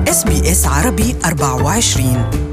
اس بي اس عربي 24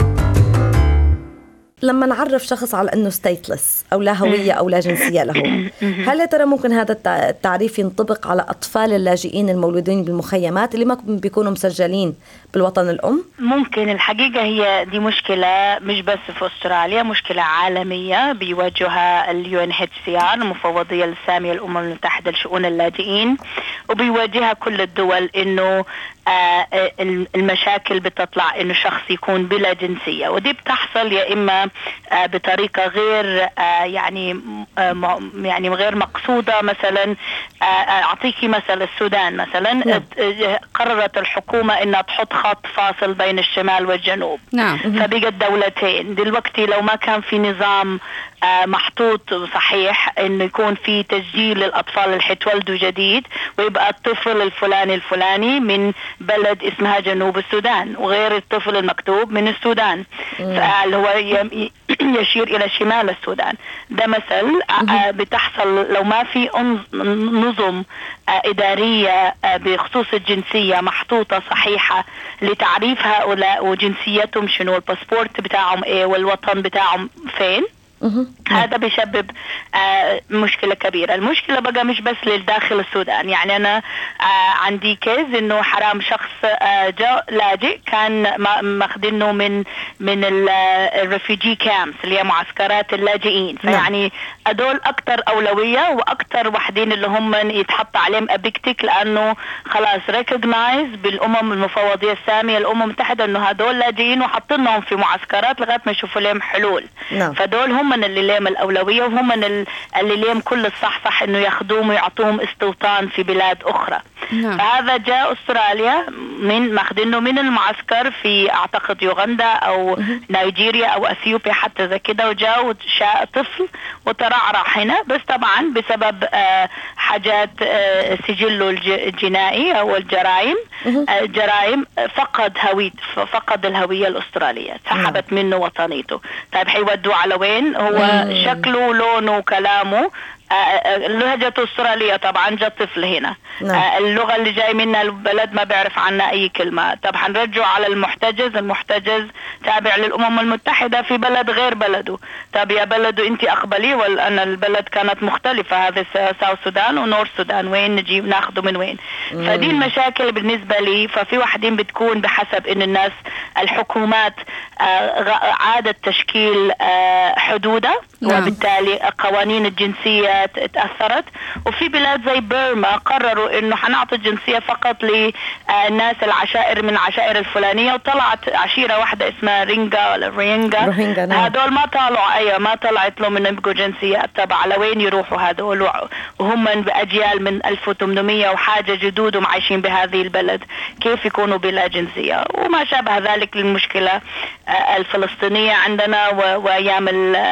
لما نعرف شخص على انه ستيتلس او لا هويه او لا جنسيه له هل يا ترى ممكن هذا التعريف ينطبق على اطفال اللاجئين المولودين بالمخيمات اللي ما بيكونوا مسجلين بالوطن الام ممكن الحقيقه هي دي مشكله مش بس في استراليا مشكله عالميه بيواجهها اليو ان اتش سي ار المفوضيه الساميه الامم المتحده لشؤون اللاجئين وبيواجهها كل الدول انه آه، المشاكل بتطلع انه شخص يكون بلا جنسيه ودي بتحصل يا اما آه، بطريقه غير آه، يعني يعني غير مقصوده مثلا اعطيكي مثل السودان مثلا نعم. قررت الحكومه انها تحط خط فاصل بين الشمال والجنوب نعم فبقت دولتين دلوقتي لو ما كان في نظام محطوط صحيح انه يكون في تسجيل للاطفال اللي حيتولدوا جديد ويبقى الطفل الفلاني الفلاني من بلد اسمها جنوب السودان وغير الطفل المكتوب من السودان اللي هو يشير الى شمال السودان ده مثل بتحصل لو ما في نظم اداريه بخصوص الجنسيه محطوطه صحيحه لتعريف هؤلاء وجنسيتهم شنو الباسبورت بتاعهم ايه والوطن بتاعهم فين هذا بيسبب آه مشكلة كبيرة المشكلة بقى مش بس للداخل السودان يعني أنا آه عندي كيز إنه حرام شخص آه جاء لاجئ كان ماخذينه من من الريفيجي كامس اللي هي معسكرات اللاجئين نعم. فيعني هدول أكثر أولوية وأكثر واحدين اللي هم يتحط عليهم أبيكتيك لأنه خلاص ريكوجنايز بالأمم المفوضية السامية الأمم المتحدة إنه هدول لاجئين وحاطينهم في معسكرات لغاية ما يشوفوا لهم حلول نعم. فدول هم اللي لهم الأولوية وهم اللي لهم كل الصح انه ياخذوهم ويعطوهم استوطان في بلاد اخرى نعم. فهذا جاء استراليا من ماخذينه من المعسكر في اعتقد يوغندا او نيجيريا او اثيوبيا حتى زي كده وجاء وشاء طفل وترعرع هنا بس طبعا بسبب آه حاجات آه سجله الجنائي او الجرائم آه جرائم فقد هويت فقد الهويه الاستراليه سحبت نعم. منه وطنيته طيب حيودوه على وين هو شكله لونه كلامه آه، آه، لهجته استرالية طبعا جاء طفل هنا نعم. آه، اللغة اللي جاي منها البلد ما بيعرف عنها أي كلمة طب حنرجعه على المحتجز المحتجز تابع للأمم المتحدة في بلد غير بلده طب يا بلده أنت أقبلي ولا البلد كانت مختلفة هذا ساوث سودان ونور سودان وين نجيب ناخده من وين مم. فدي المشاكل بالنسبة لي ففي واحدين بتكون بحسب إن الناس الحكومات عادت تشكيل حدودها نعم. وبالتالي قوانين الجنسية تأثرت وفي بلاد زي بيرما قرروا انه حنعطي الجنسية فقط للناس العشائر من العشائر الفلانية وطلعت عشيرة واحدة اسمها رينجا ولا رينجا نعم. هدول ما طلعوا ايوه ما طلعت لهم انه يبقوا جنسية تبع على وين يروحوا هدول وهم بأجيال من 1800 وحاجة جدودهم عايشين بهذه البلد كيف يكونوا بلا جنسية وما شابه ذلك للمشكلة آه، الفلسطينية عندنا وأيام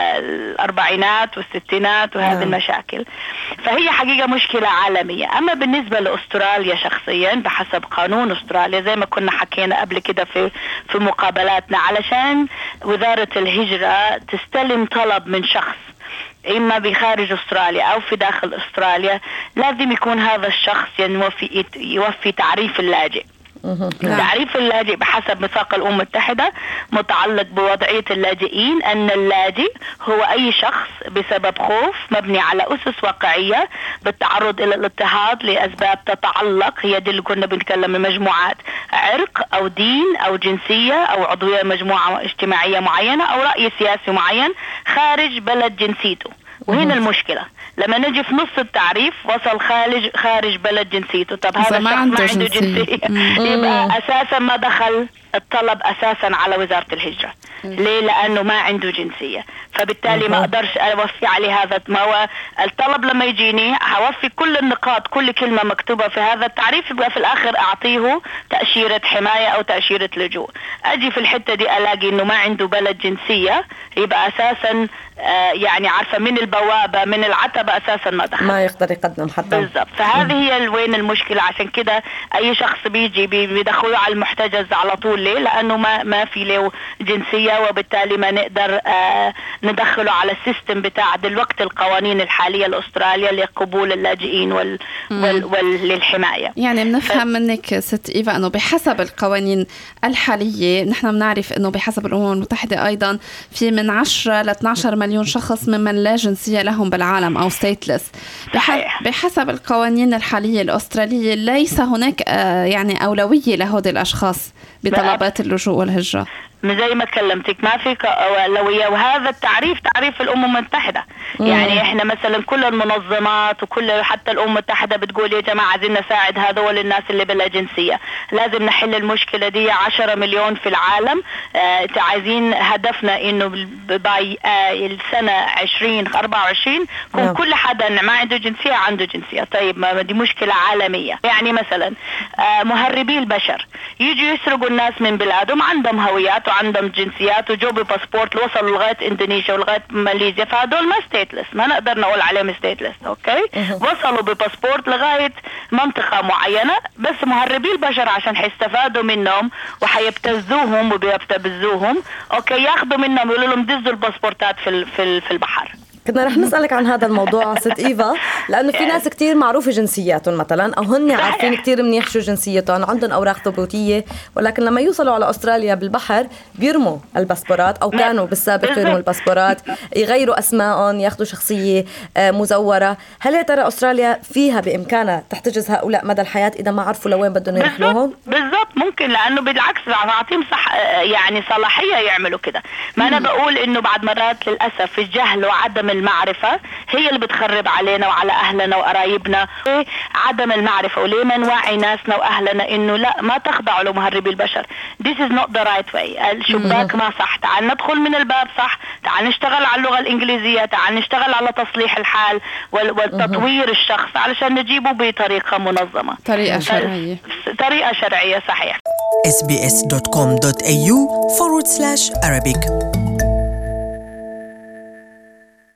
الأربعينات والستينات وهذه نعم. المشاكل فهي حقيقة مشكلة عالمية أما بالنسبة لأستراليا شخصيا بحسب قانون أستراليا زي ما كنا حكينا قبل كده في في مقابلاتنا علشان وزارة الهجرة تستلم طلب من شخص اما بخارج استراليا او في داخل استراليا لازم يكون هذا الشخص يوفي يوفي تعريف اللاجئ نعم. تعريف اللاجئ بحسب ميثاق الأمم المتحدة متعلق بوضعية اللاجئين أن اللاجئ هو أي شخص بسبب خوف مبني على أسس واقعية بالتعرض إلى الاضطهاد لأسباب تتعلق هي دي اللي كنا بنتكلم مجموعات عرق أو دين أو جنسية أو عضوية مجموعة اجتماعية معينة أو رأي سياسي معين خارج بلد جنسيته وهنا المشكلة لما نجي في نص التعريف وصل خارج خارج بلد جنسيته طب هذا الشخص ما عنده جنسية يبقى أساسا ما دخل الطلب اساسا على وزاره الهجره ليه لانه ما عنده جنسيه فبالتالي ما اقدرش اوفي عليه هذا ما هو الطلب لما يجيني هوفي كل النقاط كل كلمه مكتوبه في هذا التعريف يبقى في الاخر اعطيه تاشيره حمايه او تاشيره لجوء اجي في الحته دي الاقي انه ما عنده بلد جنسيه يبقى اساسا آه يعني عارفه من البوابه من العتبه المكتبة أساسا ما دخل ما يقدر يقدم حتى بالضبط فهذه هي وين المشكلة عشان كده أي شخص بيجي بيدخلوه على المحتجز على طول ليه؟ لأنه ما ما في له جنسية وبالتالي ما نقدر آه ندخله على السيستم بتاع دلوقتي القوانين الحالية الأسترالية لقبول اللاجئين وال, وال, وال للحماية يعني بنفهم ف... منك ست إيفا أنه بحسب القوانين الحالية نحن بنعرف أنه بحسب الأمم المتحدة أيضا في من 10 ل 12 مليون شخص ممن لا جنسية لهم بالعالم أو ستيتلس بح... بحسب القوانين الحالية الأسترالية ليس هناك آه يعني أولوية لهؤلاء الأشخاص بطلبات اللجوء والهجرة زي ما كلمتك ما في اولويه وهذا التعريف تعريف الامم المتحده مم. يعني احنا مثلا كل المنظمات وكل حتى الامم المتحده بتقول يا جماعه عايزين نساعد هذول الناس اللي بلا جنسيه لازم نحل المشكله دي 10 مليون في العالم آه عايزين هدفنا انه باي آه السنه 2024 يكون نعم. كل حدا ما عنده جنسيه عنده جنسيه طيب ما دي مشكله عالميه يعني مثلا آه مهربي البشر يجوا يسرقوا الناس من بلادهم عندهم هويات وعندهم جنسيات وجو بباسبورت وصلوا لغايه اندونيسيا ولغايه ماليزيا فهدول ما ستيتلس ما نقدر نقول عليهم ستيتلس اوكي وصلوا بباسبورت لغايه منطقه معينه بس مهربي البشر عشان حيستفادوا منهم وحيبتزوهم وبيبتزوهم اوكي ياخذوا منهم يقولوا لهم دزوا الباسبورتات في في البحر كنا رح نسألك عن هذا الموضوع ست إيفا لأنه في ناس كتير معروفة جنسياتهم مثلا أو هن عارفين كتير منيح شو جنسيتهم عندهم أوراق ثبوتية ولكن لما يوصلوا على أستراليا بالبحر بيرموا الباسبورات أو كانوا بالسابق يرموا الباسبورات يغيروا أسمائهم ياخذوا شخصية آه، مزورة هل يا ترى أستراليا فيها بإمكانها تحتجز هؤلاء مدى الحياة إذا ما عرفوا لوين بدهم يرحلوهم؟ بالضبط ممكن لأنه بالعكس أعطيهم صح يعني صلاحية يعملوا كده ما أنا بقول إنه بعد مرات للأسف الجهل وعدم المعرفة هي اللي بتخرب علينا وعلى أهلنا وقرايبنا عدم المعرفة وليه ما نوعي ناسنا وأهلنا إنه لا ما تخضعوا لمهربي البشر This is not the right way الشباك ما صح تعال ندخل من الباب صح تعال نشتغل على اللغة الإنجليزية تعال نشتغل على تصليح الحال والتطوير الشخص علشان نجيبه بطريقة منظمة طريقة شرعية طريقة شرعية صحيح sbs.com.au forward slash Arabic